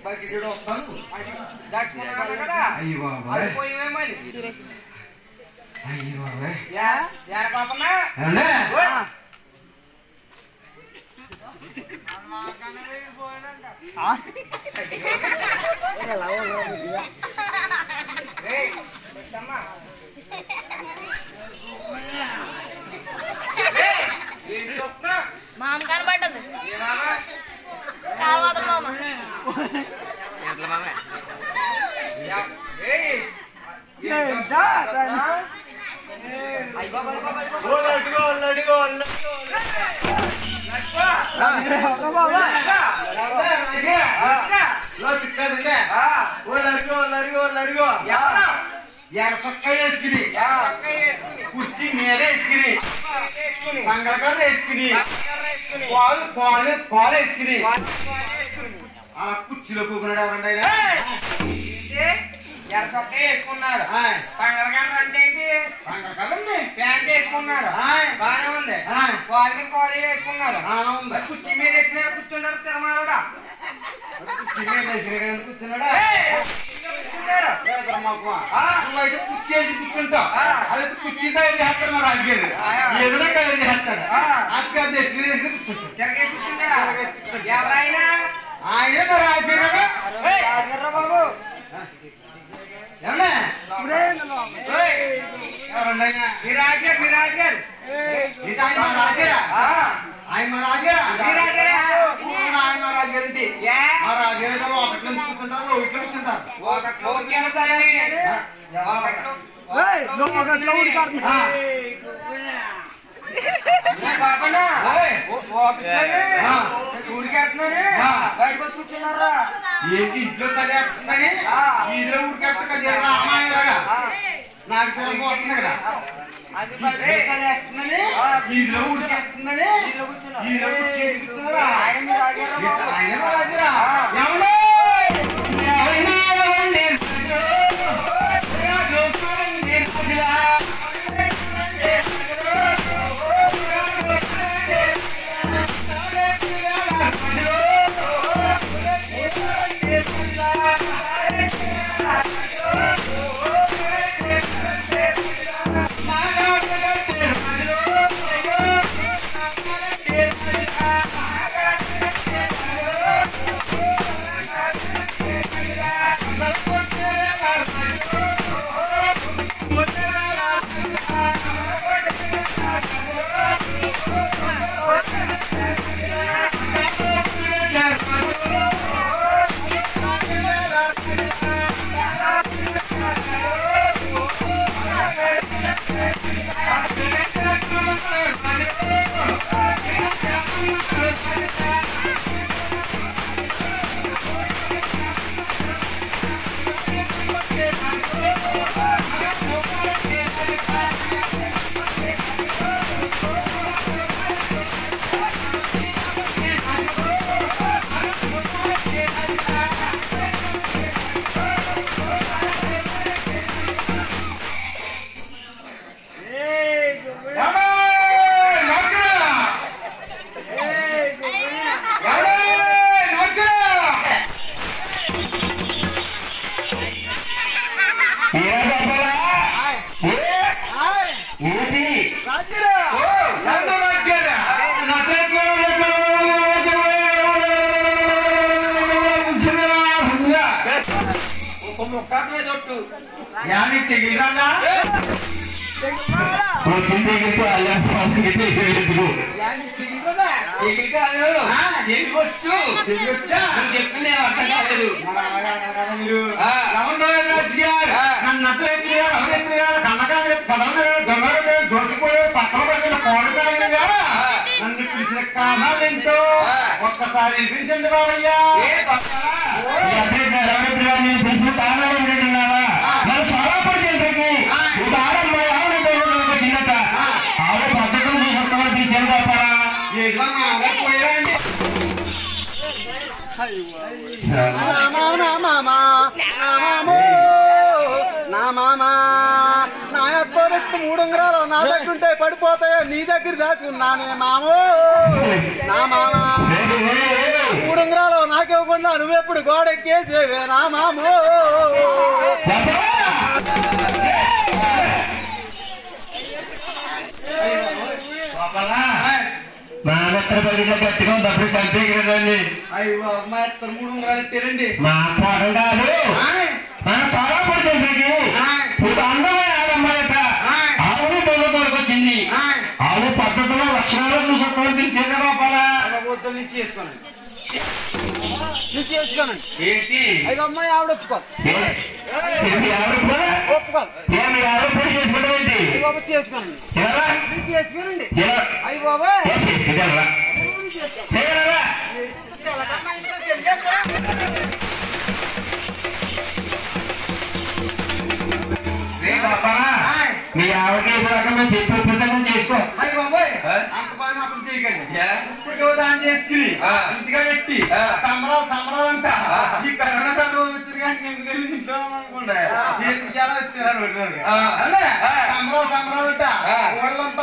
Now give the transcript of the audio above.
Bucket వస్తాను దాచుకున్నాడు కదా అయ్యి బాబాయ్ అది పోయిమేమని అయ్యి బాబాయ్ యాడ పాపన్నా ఏమండే? ఏయ్, పెట్టమ్మా. ఏయ్, ఏం చూస్తున్నావ్? మామ కనబడ్డది ఏ మామ? కాలవాద మామ యా- ఏయ్, ఏం చూస్తున్నావ్? అయ్ బాబా, అయ్ బాబా, అయ్ బాబా. ఓ లడ్డుగో, లడ్డుగో, లడ్డుగో. నడుచుకో. లో తిప్పేదండి. ఆ, ఓ లడ్డుగో, లడ్డుగో, లడ్డుగో. ఎవరు? ఎర్ర చొక్కా వేసుకుని యా, చొక్కా వేసుకుని, కుర్చీ మీద వేసుకుని వేసుకుని, మంగళకర్ర వేసుకుని కర్ర వేసుకుని, పాలు పాలు పాలు వేసుకుని వాటర్ వేసుకుని. ఆ కుర్చీలో కూకున్నాడు ఎవరండి ఆయన? ఏంటి? ఎర్ర చొక్కా వేసుకున్నాడు ఆయ్. పంగరగంట అంటే ఏంటి మంగళకర్ర ఉంది. ప్యాంట్ వేసుకున్నాడు ఆయ్. బాగానే ఉంది ఆయ్. కాలు మీద కాలు వేసుకున్నాడు ఆన ఉంది. కుర్చీ మీద వేసుకున్నాడు కూర్చున్నాడు తిరమాలోడా కుర్చీ మీద వేసుకుని ఇక్కడ కూర్చున్నాడా? కూర్చున్నాడు లేదురా మాకు. ఆ. నువ్వైతే కుర్చీ వేసి కూర్చుంటావు. ఆ. అదైతే కుర్చీ తయారు చేస్తాడు మా రాజుగారు. ఆయా. ఏదైనా తయారు చేస్తాడు. ఆ. అది కాదు, ఎత్తుకుని వేసుకుని కూర్చుంటాడు. తిరగేసి కూర్చున్నాడు ఎవరైనా ఆయనే మా రాజుగారు. రాజుగారు బాబు ఏమండే? ఏయ్, ఎవరండి ఆయన? మీ రాజుగారు మీ రాజుగారు ఇది ఆయన మా రాజుగారా? ఆ, ఆయన మా రాజుగారా? మీ రాజుగారే అవును, ఆయన మా రాజుగారు ఏంటి? ఏ? మా రాజుగారు ఏదో ఒకటి నుంచి కూర్చుంటారు ఒకటి కూర్చుంటారు ఒకట్లో ఉడికాను సరే ఒకట్లో ఆ. కాకుండా ఓయ్. ఆ. ఊరికేస్తున్నాను ఆ. బయటకు వచ్చి కూర్చున్నారా ఏంటి ఇంట్లో చలి వేస్తుందని ఆ. ఈలో ఉడికెత్త కదా అమ్మాయిలాగా నాకు చలి పోతుంది కదా అది ఇంట్లో చలి వేస్తుందని ఈలో ఉడికేస్తుందని బయట కూర్చున్నా ఈలో కూర్చేసి కూర్చున్నారా ఆయన మీ రాజుగారు బాబు. ఆయన మా రాజురా? ఎవడు? ఎవడు? ఎవడు? రాజు చూడండి రాజులా. ఎవడు? నమస్కారం. ఎవడు? నమస్కారం. ఓ, సంతో రాజ్యారా? నటరాజ్యారా? ఒక ముక్క మీద ఒట్టు యాని తెగిరాలా? ఎగిరి కాదు ఆ, ఎగిరికొచ్చు తెగిరొచ్చా? నువ్వు చెప్పింది ఏం అర్థం కాలేదు మీరు ఆ. రామరాజు రాజ్యారు. ఆ. నన్ను నచ్చలేకపోయారు, అవలేకపోయారు, కన్నకాయలు, కదలలేదు, దొంగలేదు, దోచుకోలేదు, పక్కన పక్కన కోడకాయలుగా. ఆ. నన్ను పిలిచిన కారణాలు ఏంటో ఆ. ఒక్కసారి వినిపించండి బాబయ్యా ఏ పక్కన ఏదో మా అందరూ పోయారా అండి నా మామ నా యొక్క రెట్టు మూడు ఉంగరాలు నా దగ్గర ఉంటే పడిపోతాయో నీ దగ్గర దాచుకున్నానే మామో నా మామ మూడు ఉంగరాలు నాకు ఇవ్వకుండా నువ్వెప్పుడు గోడ ఎక్కేసేవే నా మామో మా మిత్ర బడిలో గట్టిగా డబ్బులు సంపేకదండి అయ్యో మా ఇద్దరు మూడు ఉంగరాలు ఎత్తారండి మా పోరాడు మన చాలా పడి చంపేకి ఇప్పుడు అందమైన ఆడమ్మాయట ఆవుని దొంగ దొరకొచ్చింది ఆవు పద్ధతిలో లక్షణాలు చూసుకొని తెలిసే కదా లోపలా వద్దు నుంచి చేసుకోనండి నుంచి చేసుకోనండి ఏంటి అయ్యో అమ్మాయి ఆవిడ ఒప్పుకోదు ఒప్పుకోదు అయ్యి బాబు చేసుకోనండి నుంచి చేసుకోనండి అయ్యి బాబాయ్ రే పాపా మీ ఆవిడకి ఇప్పుడు రకంగా చెప్పి ఒప్పందం చేసుకో అయ్యి బాబాయ్ ఆ? అంత పని మాత్రం చేయకండి యా? ఇప్పుడు దాన్ని చేసుకుని ఆ. ఇంటిగా పెట్టి ఆ. సంబరాలు సంబరాలు అంట ఆ. ఈ కరోనా కాలం వచ్చింది కానీ ఎందుకని ఇంట్లో అనుకుంటా ఎందుకు చాలా వచ్చారు ఆ. అല്ലേ ఆ. సంబరాలు సంబరాలు అంట ఆ. ఊళ్ళంతా